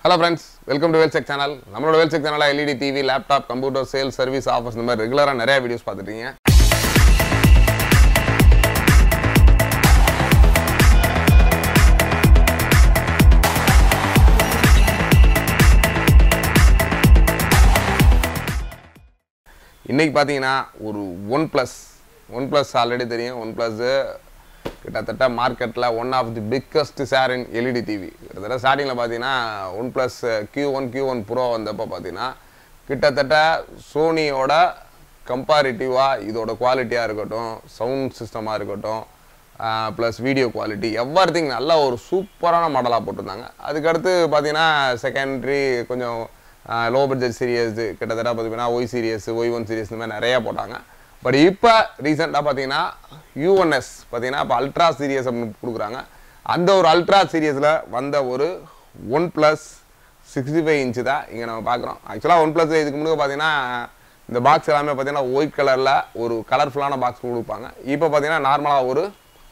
Hello friends welcome to Welcheck channel நம்மளோட Welcheck சேனலில் LED TV laptop computer sale service offers இந்த மாதிரி ரெகுலராக நிறைய வீடியோஸ் பார்த்துட்டீங்க இன்னைக்கு பார்த்தீங்கன்னா ஒரு OnePlus OnePlus already தெரியும் ஒன் ப்ளஸ்ஸு கிட்டத்தட்ட மார்க்கெட்டில் one of the biggest share in LED TV கிட்டத்தட்ட ஸ்டார்டிங்கில் பார்த்தீங்கன்னா OnePlus Q one Q one pro வந்தப்போ பார்த்தீங்கன்னா கிட்டத்தட்ட சோனியோட கம்பேரிட்டிவாக இதோட குவாலிட்டியாக இருக்கட்டும் சவுண்ட் சிஸ்டமாக இருக்கட்டும் plus video quality everything நல்ல ஒரு சூப்பரான மாடலாக போட்டிருந்தாங்க அதுக்கடுத்து பார்த்தீங்கன்னா செகண்டரி கொஞ்சம் லோ பட்ஜெட் சீரியஸ் கிட்டத்தட்ட பார்த்தீங்கன்னா Y series Y one series இந்த மாதிரி நிறையா போட்டாங்க பட் இப்போ ரீசெண்டாக பார்த்தீங்கன்னா யூஎன்எஸ் பார்த்தீங்கன்னா இப்போ அல்ட்ரா சீரியஸ் அப்படின்னு கொடுக்குறாங்க அந்த ஒரு அல்ட்ரா சீரியஸில் வந்த ஒரு OnePlus sixty five inch தான் இங்கே நம்ம பார்க்குறோம் ஆக்சுவலாக ஒன் ப்ளஸ் இதுக்கு முன்னாடி பார்த்தீங்கன்னா இந்த பாக்ஸ் எல்லாமே பார்த்தீங்கன்னா ஒயிட் கலரில் ஒரு கலர்ஃபுல்லான பாக்ஸ் கொடுப்பாங்க இப்போ பார்த்தீங்கன்னா நார்மலாக ஒரு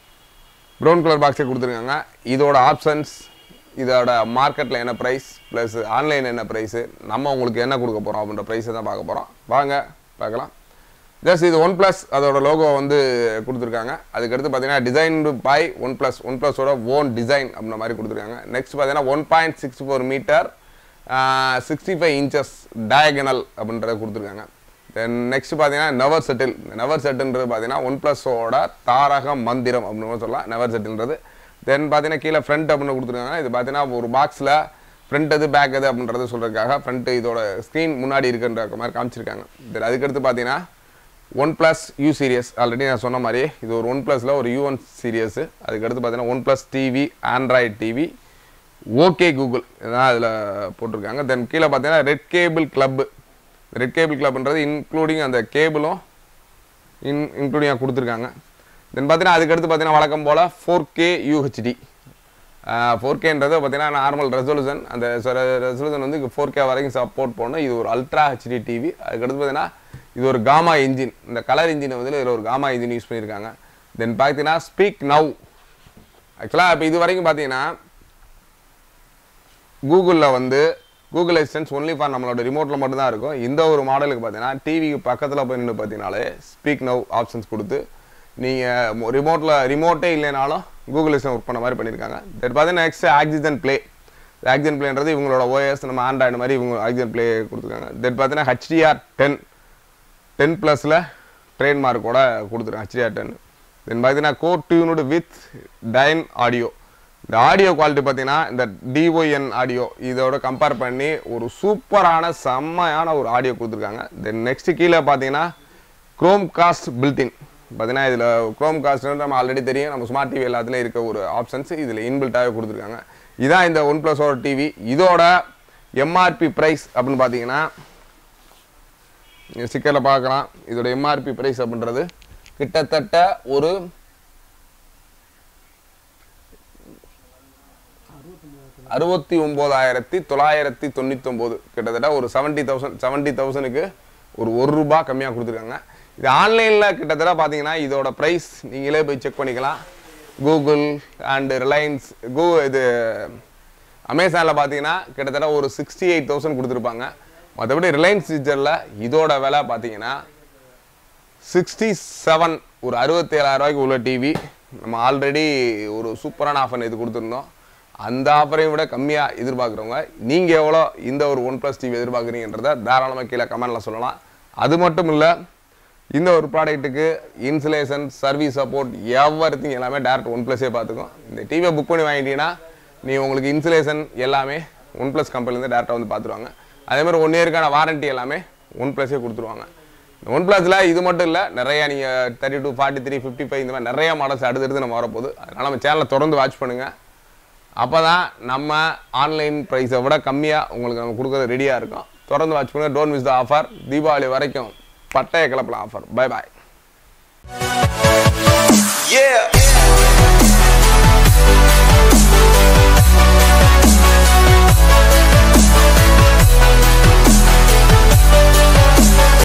ப்ரௌன் கலர் பாக்ஸே கொடுத்துருக்காங்க இதோட ஆப்ஷன்ஸ் இதோட மார்க்கெட்டில் என்ன ப்ரைஸ் ப்ளஸ் ஆன்லைன் என்ன ப்ரைஸு நம்ம உங்களுக்கு என்ன கொடுக்க போகிறோம் அப்படின்ற ப்ரைஸை தான் பார்க்க போகிறோம் வாங்க பார்க்கலாம் ஜஸ்ட் இது ஒன் ப்ளஸ் அதோட லோகோ வந்து கொடுத்துருக்காங்க அதுக்கடுத்து பார்த்தீங்கன்னா டிசைன்டு பை ஒன் ப்ளஸ் ஒன் ப்ளஸோட ஓன் டிசைன் அப்படின்ற மாதிரி கொடுத்துருக்காங்க நெக்ஸ்ட் பார்த்தீங்கன்னா one point six four metre sixty five inches diagonal அப்படின்றத கொடுத்துருக்காங்க தென் நெக்ஸ்ட் பார்த்தீங்கன்னா நெவர் செட்டில் நெவர் செட்டில்ன்றது பார்த்தீங்கன்னா ஒன் ப்ளஸோட தாரக மந்திரம் அப்படின்னு சொல்லலாம் நெவர் செட்டில்ன்றது தென் பார்த்தீங்கன்னா கீழே ஃப்ரண்ட் அப்படின்னு கொடுத்துருக்காங்க இது பார்த்தீங்கன்னா ஒரு பாக்ஸில் ஃப்ரண்ட் எது பேக் எது அப்படின்றது சொல்கிறதுக்காக ஃப்ரண்ட் இதோட ஸ்க்ரீன் முன்னாடி இருக்குன்ற மாதிரி காமிச்சிருக்காங்க தென் அதுக்கடுத்து பார்த்தீங்கன்னா OnePlus U series already நான் சொன்ன மாதிரி இது ஒரு ஒன் ப்ளஸில் ஒரு யூ ஒன் சீரியஸு அதுக்கடுத்து பார்த்தீங்கன்னா OnePlus TV Android TV okay Google இதான் அதில் போட்டிருக்காங்க தென் கீழே பார்த்தீங்கன்னா red cable club red cable கிளப்ன்றது இன்க்ளூடிங் அந்த கேபிளும் இன் இன்க்ளூடிங்காக கொடுத்துருக்காங்க தென் பார்த்தீங்கன்னா அதுக்கடுத்து பார்த்தீங்கன்னா வழக்கம் போல் ஃபோர் கே யூஹெச்டி ஃபோர் கேன்றது பார்த்தீங்கன்னா நார்மல் ரெசல்யூஷன் அந்த ரெசல்யூஷன் வந்து ஃபோர் கே வரைக்கும் சப்போர்ட் பண்ணணும் இது ஒரு அல்ட்ரா ஹெச்டி டிவி அதுக்கடுத்து பார்த்தீங்கன்னா இது ஒரு காமா இன்ஜின் இந்த கலர் இன்ஜினை வந்து இதில் ஒரு காமா இன்ஜின் யூஸ் பண்ணியிருக்காங்க தென் பார்த்தீங்கன்னா ஸ்பீக் நவ் ஆக்சுவலாக இப்போ இது வரைக்கும் பார்த்தீங்கன்னா கூகுளில் வந்து கூகுள் அசிஸ்டன்ஸ் ஒன்லி ஃபார் நம்மளோட ரிமோட்டில் மட்டும்தான் இருக்கும் இந்த ஒரு மாடலுக்கு பார்த்தீங்கன்னா டிவிக்கு பக்கத்தில் போய் நின்று பார்த்தீங்கனாலே ஸ்பீக் நவ் ஆப்ஷன்ஸ் கொடுத்து நீங்கள் ரிமோட்டில் ரிமோட்டே இல்லைனாலும் கூகுள் அசிஸ்டன்ட் ஒர்க் பண்ண மாதிரி பண்ணியிருக்காங்க தென் பார்த்தீங்கன்னா நெக்ஸ்ட் ஆக்சிஜன் ப்ளே ஆக்சிஜன் ப்ளேன்றது இவங்களோட ஓஎஸ் நம்ம ஆண்ட்ராய்டு மாதிரி இவங்க ஆக்சிஜன் ப்ளே கொடுத்துருக்காங்க தென் பார்த்தீங்கன்னா ஹெச்டிஆர் டென் டென் ப்ளஸில் ட்ரேட்மார்க்கோட கொடுத்துருக்காங்க ஹெச்டிஆர் டென் தென் பார்த்தீங்கன்னா கோ டியூனோடு வித் டைன் ஆடியோ இந்த ஆடியோ குவாலிட்டி பார்த்தீங்கன்னா இந்த டிஒஎன் ஆடியோ இதோட கம்பேர் பண்ணி ஒரு சூப்பரான செம்மையான ஒரு ஆடியோ கொடுத்துருக்காங்க தென் நெக்ஸ்ட் கீழே பார்த்தீங்கன்னா குரோம் காஸ்ட் பில்டின் பார்த்தீங்கன்னா இதில் குரோம் காஸ்ட்னு நம்ம ஆல்ரெடி தெரியும் நம்ம ஸ்மார்ட் டிவி எல்லாத்துலேயும் இருக்க ஒரு ஆப்ஷன்ஸ் இதில் இன்பில்ட்டாகவே கொடுத்துருக்காங்க இதான் இந்த ஒன் ப்ளஸோட டிவி இதோட எம்ஆர்பி ப்ரைஸ் அப்படின்னு பார்த்தீங்கன்னா ஸ்டிக்கரில் பார்க்கலாம் இதோட எம்ஆர்பி ப்ரைஸ் அப்படின்றது கிட்டத்தட்ட ஒரு அறுபத்தி ஒம்போதாயிரத்தி தொள்ளாயிரத்தி தொண்ணூத்தொம்போது கிட்டத்தட்ட ஒரு செவன்ட்டி தௌசண்ட் செவன்ட்டி தௌசண்ட்க்கு ஒரு ஒரு ரூபா கம்மியாக கொடுத்துருக்காங்க இது ஆன்லைனில் கிட்டத்தட்ட பார்த்தீங்கன்னா இதோட ப்ரைஸ் நீங்களே போய் செக் பண்ணிக்கலாம் கூகுள் அண்டு ரிலையன்ஸ் கூ இது அமேசானில் பார்த்தீங்கன்னா கிட்டத்தட்ட ஒரு சிக்ஸ்டி எயிட் தௌசண்ட் கொடுத்துருப்பாங்க மற்றபடி ரிலையன்ஸ் டிஜிட்டலில் இதோட விலை பார்த்தீங்கன்னா சிக்ஸ்டி செவன் ஒரு அறுபத்தேழாயிரம் ரூபாய்க்கு உள்ள டிவி நம்ம ஆல்ரெடி ஒரு சூப்பரான ஆஃபர் இது கொடுத்துருந்தோம் அந்த ஆஃபரையும் விட கம்மியாக எதிர்பார்க்குறவங்க நீங்கள் எவ்வளோ இந்த ஒரு ஒன் ப்ளஸ் டிவி எதிர்பார்க்குறீங்கன்றத தாராளமாக கீழே கமெண்டில் சொல்லலாம் அது மட்டும் இல்லை இந்த ஒரு ப்ராடக்ட்டுக்கு இன்சுலேஷன் சர்வீஸ் சப்போர்ட் எவ்ரி எல்லாமே டேரக்ட் ஒன் ப்ளஸே பார்த்துக்கும் இந்த டிவியை புக் பண்ணி வாங்கிட்டீங்கன்னா நீ உங்களுக்கு இன்சுலேஷன் எல்லாமே ஒன் ப்ளஸ் கம்பெனிலேருந்து டேரெக்டாக வந்து பார்த்துருவாங்க அதே மாதிரி ஒன் இயருக்கான வாரண்ட்டி எல்லாமே ஒன் ப்ளஸே கொடுத்துருவாங்க ஒன் ப்ளஸில் இது மட்டும் இல்லை நிறையா நீங்கள் thirty two forty three fifty five இந்த மாதிரி நிறைய மாடல்ஸ் அடுத்தடுத்து நம்ம வரப்போகுது அதனால் நம்ம சேனலை தொடர்ந்து வாட்ச் பண்ணுங்கள் அப்போ தான் நம்ம ஆன்லைன் ப்ரைஸை விட கம்மியாக உங்களுக்கு நம்ம கொடுக்குறது ரெடியாக இருக்கும் தொடர்ந்து வாட்ச் பண்ணுங்கள் don't miss the offer Deepavali வரைக்கும் பட்டைய கிளப்பலாம் ஆஃபர் பை பாய் Yeah.